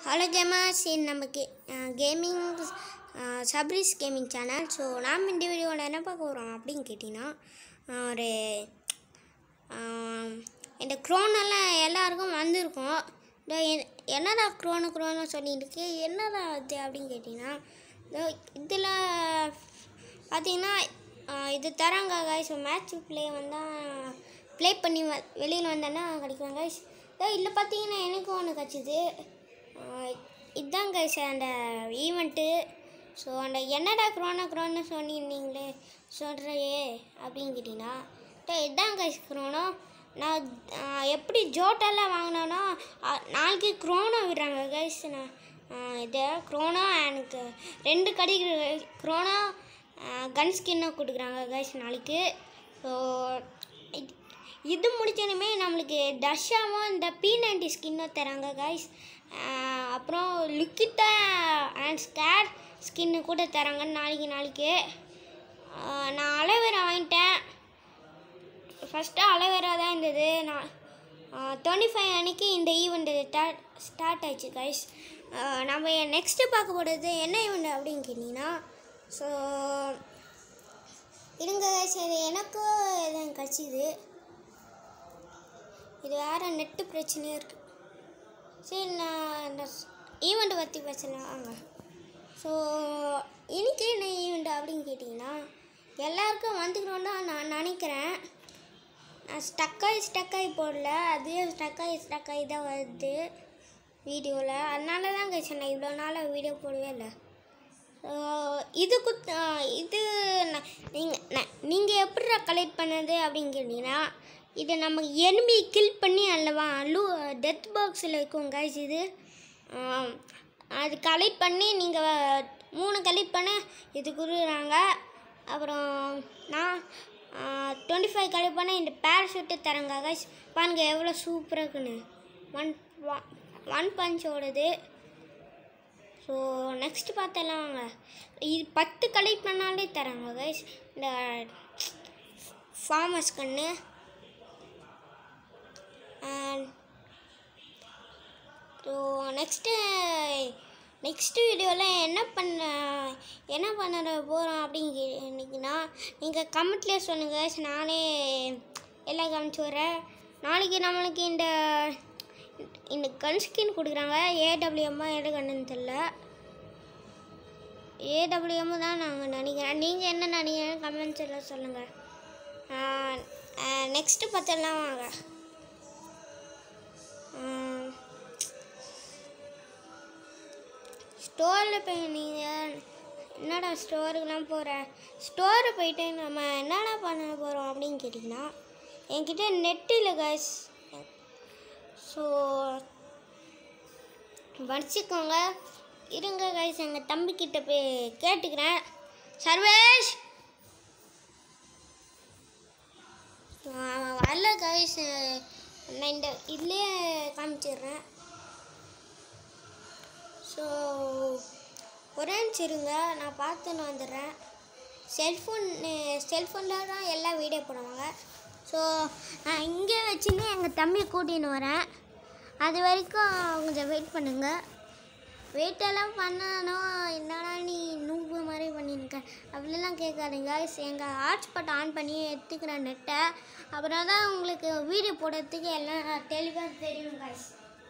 Hello gamers இது நம்ம K gaming சப்ரிஸ் கேமிங் சேனல் ஸோ நாம் இந்த வீடியோவில் என்ன பார்க்க போகிறோம் அப்படின்னு கேட்டிங்கன்னா ஆஹ் ஒரு ஆஹ் இந்த க்ரோனெல்லாம் எல்லாருக்கும் வந்திருக்கும் இந்த எ- என்னடா க்ரோனு க்ரோனு சொல்லிட்டு என்னடா அது அப்படின்னு கேட்டிங்கன்னா இதோ இதில் பார்த்தீங்கன்னா ஆஹ் இது தராங்க கைஸ் மேட்ச் ப்ளே வந்தால் ப்ளே பண்ணி வ வெளியில் வந்தேன்னா கிடைக்கும் கைஸ் இதோ இதில் பார்த்தீங்கன்னா எனக்கும் ஒன்று கிடச்சிது இதுதான் கைஸ் அந்த ஈவெண்ட்டு ஸோ அந்த என்னடா க்ரோனா க்ரோன்னு சொன்னீங்களே சொல்கிறையே அப்படின்னு கேட்டிங்கன்னா டேய், இதான் கைஸ் க்ரோனோ நான் ஆஹ், எப்படி ஜோட்டெல்லாம் வாங்கினேன்னா நாளைக்கு க்ரோனோ விடுறாங்க கைஸ் நான் ஆஹ், இது க்ரோனோ எனக்கு ரெண்டு கிடைக்கிற க்ரோனோ கன் ஸ்கின்னை கொடுக்குறாங்க கைஸ் நாளைக்கு ஸோ இது முடிச்சோடனே நம்மளுக்கு டஷ்ஷாவும் இந்த பி நைன்டி ஸ்கின்னும் தராங்க கைஸ் அப்புறம் லுக்கிட்டா அண்ட் ஸ்கேர் ஸ்கின்னு கூட தராங்க நாளைக்கு நாளைக்கு ஆஹ் நான் அலோவேரா வாங்கிட்டேன் ஃபஸ்ட்டு அலோவேரா தான் இருந்தது நான் டுவெண்ட்டி ஃபைவ் அன்னைக்கு இந்த ஈவெண்ட் ஸ்டார்ட் ஸ்டார்ட் ஆயிடுச்சு கைஸ் நம்ம நெக்ஸ்ட்டு பார்க்க போகிறது என்ன ஈவெண்ட் அப்படின்னு கேட்டிங்கன்னா ஸோ இருங்க கைஸ் இது எனக்கும் இது கிடச்சிது இது வேறு நெட்டு பிரச்சனையாக இருக்குது சரி நான் இந்த ஈவெண்ட்டை பற்றி பேசலாம் வாங்க ஸோ இன்னைக்கு என்ன ஈவெண்ட் அப்படின்னு கேட்டிங்கன்னா எல்லாருக்கும் வந்துக்கணும் தான் நான் நினைக்கிறேன் நான் ஸ்டக்காகி ஸ்டக்காகி போடல அதுவே ஸ்டக்காகி ஸ்டக்காகி தான் வருது வீடியோவில் அதனால தான் கழிச்சு நான் இவ்வளோ நாளாக வீடியோ போடவே இல்லை ஸோ இது குத் ஆ, இது நீங்கள் நீங்கள் எப்படி கலெக்ட் பண்ணது அப்படின்னு கேட்டிங்கன்னா இது நம்ம எனிமி கில் பண்ணி அல்லவா லூ டெத் பாக்ஸில் இருக்கும் கைஸ் இது ஆம், அது கலெக்ட் பண்ணி நீங்கள் மூணு கலெக்ட் பண்ண இது கொடுக்குறாங்க அப்புறம் நான் டுவெண்ட்டி ஃபைவ் கலெக்ட் பண்ண இந்த பேராஷூட்டு தரங்க கைஸ் பாருங்க எவ்வளோ சூப்பராக இருக்குன்னு ஒன் ஒன் பஞ்ச் ஓடுது ஸோ நெக்ஸ்ட் பார்த்தலாம் வாங்க இது பத்து கலெக்ட் பண்ணாலே தராங்க கைஸ் இந்த ஃபார்மர்ஸ் கன்று ஸோ நெக்ஸ்ட்டு நெக்ஸ்ட் வீடியோவில் என்ன பண்ண என்ன பண்ண போகிறோம் அப்படிங்கன்னா நீங்கள் கமெண்ட்லேயே சொல்லுங்கள் guys. நானே எல்லாம் காமிச்சு வரேன் நாளைக்கு நம்மளுக்கு இந்த இந்த கன் ஸ்கின் கொடுக்குறாங்க ஏடபிள்யூஎம்மா எது கண்ணுன்னு தெரில ஏடபிள்யூஎம் தான் நாங்கள் நினைக்கிறேன் நீங்கள் என்ன நினைக்கிறேன் கமெண்ட்ஸில் சொல்லுங்கள் நெக்ஸ்ட்டு பார்த்தலாம் வாங்க ஸ்டோரில் போய் நீங்கள் என்னடா ஸ்டோருக்குலாம் போகிற ஸ்டோரு போயிட்டு நம்ம என்னடா பண்ண போகிறோம் அப்படின்னு கேட்டிங்கன்னா என்கிட்ட நெட் இல்லை கைஸ் ஸோ வடிச்சுக்கோங்க இருங்க கைஸ் எங்கள் தம்பிக்கிட்ட போய் கேட்டுக்கிறேன் சர்வேஷ் அவன் வரல கைஸ் நான் இந்த இதுலேயே காமிச்சிடுறேன் ஸோ ஒரே நிமிஷம் இருங்க நான் பார்த்துன்னு வந்துடுறேன் செல்ஃபோன் செல்ஃபோனில் தான் எல்லாம் வீடியோ போடுவாங்க ஸோ நான் இங்கே வச்சுன்னு எங்கள் தம்பியை கூட்டின்னு வரேன் அது வரைக்கும் கொஞ்சம் வெயிட் பண்ணுங்கள் வெயிட்டெல்லாம் பண்ணணும் என்னடா நீ நூறு மாதிரி பண்ணியிருக்க அப்படிலாம் கேட்காதீங்க எங்கள் ஹாட்ஸ்பாட் ஆன் பண்ணி எடுத்துக்கிறேன் நெட்டை அப்புறம் தான் உங்களுக்கு வீடியோ போடுறதுக்கு எல்லாம் தெளிவாக தெரியும் guys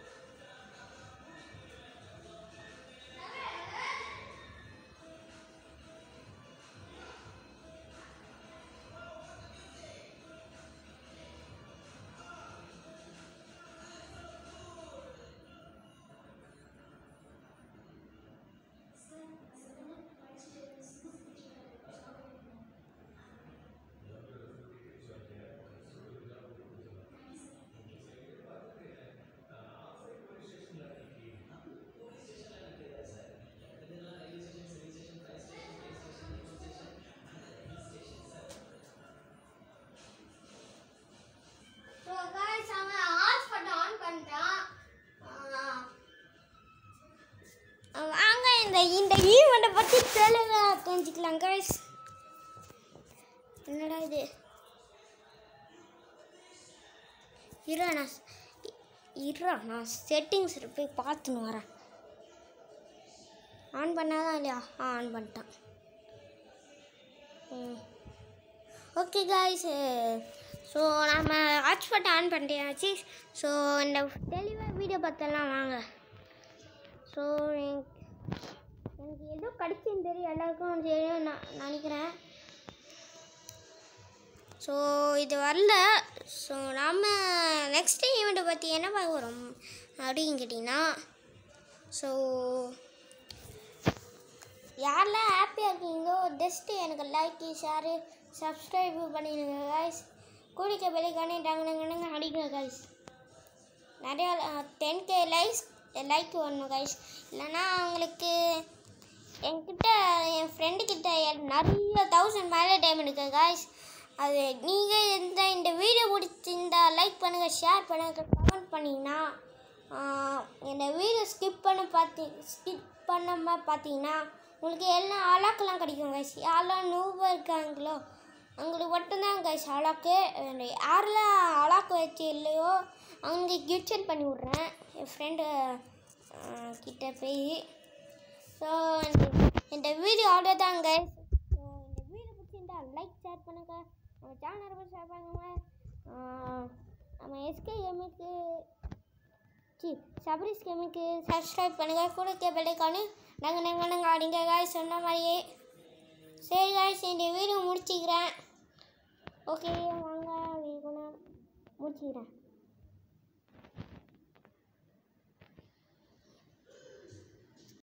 ஸோ காய்ஸ் அவன் ஹாட்ஸ்பாட் ஆன் பண்ணிட்டான் வாங்க இந்த இந்த ஈவெண்ட்டை பற்றி தெளிவாக தெரிஞ்சுக்கலாம் காய்ஸ் என்னடா இது இரு நான் இருறா நான் செட்டிங்ஸில் போய் பார்த்துன்னு வரேன் ஆன் பண்ணாதான் இல்லையா ஆ ஆன் பண்ணிட்டான் ஓகே காய்ஸ் ஸோ நம்ம ஹாட்ஸ்பாட் ஆன் பண்ணியாச்சு ஸோ இந்த தெளிவாக வீடியோ பார்த்தெல்லாம் வாங்க ஸோ எனக்கு எனக்கு ஏதோ கடிச்சுன்னு தெரியும் எல்லாருக்கும் தெரியும் நான் நினைக்கிறேன் ஸோ இது வரல ஸோ நம்ம நெக்ஸ்ட் ஈவெண்ட்டை பற்றி என்ன பார்க்க போகிறோம் அப்படின்னு கேட்டிங்கன்னா ஸோ யாரெல்லாம் ஹாப்பியாக இருக்கீங்களோ ஜஸ்ட்டு எனக்கு லைக்கு ஷேரு சப்ஸ்கிரைப் பண்ணிடுங்க காய்ஸ் கூடிக்க பெலிக்கானே டங்கு டங்குன்னு அடிக்கிற காய்ஸ் நிறையா டென் கே லைக்ஸ் லைக் வரணும் கைஸ் இல்லைன்னா அவங்களுக்கு என்கிட்ட என் ஃப்ரெண்டு கிட்ட என் நிறைய தௌசண்ட் மேலே டைம் இருக்கு காய்ஸ் அது நீங்கள் இந்த இந்த வீடியோ பிடிச்சிருந்தா லைக் பண்ணுங்கள் ஷேர் பண்ணுங்கள் கமெண்ட் பண்ணிங்கன்னா ஆஹ், இந்த வீடியோ ஸ்கிப் பண்ண பார்த்தி ஸ்கிப் பண்ணாமல் பார்த்தீங்கன்னா உங்களுக்கு எல்லாம் அலாக்கெல்லாம் கிடைக்கும் கைஸ் யாரெல்லாம் நூவாக இருக்காங்களோ அவங்களுக்கு மட்டும்தான் கைஸ் அலாக்கு யாரெல்லாம் அலாக்கு வச்சு இல்லையோ அவங்களுக்கு கிஃப்ட் சென்ட் பண்ணி விட்றேன் என் ஃப்ரெண்டு கிட்ட போய் ஸோ இந்த வீடியோ அவ்வளோ தான் கைஸ் ஸோ இந்த வீடியோ பிடிச்சிருந்தா லைக் ஷேர் பண்ணுங்கள் நம்ம சேனலை போய் ஷேர் பண்ணுங்க ஆஹ் நம்ம எஸ்கே எம்முக்கு சி சபரிஸ் கேமுக்கு சப்ஸ்கிரைப் பண்ணுங்கள் கூட கேபலைக்கானு நாங்கள் நாங்கள் நாங்கள் அப்படிங்க காய் சொன்ன மாதிரியே சரி காய்ஸ் இந்த வீடியோ முடிச்சுக்கிறேன் ஓகே வாங்க வீடியோ முடிச்சுக்கிறேன்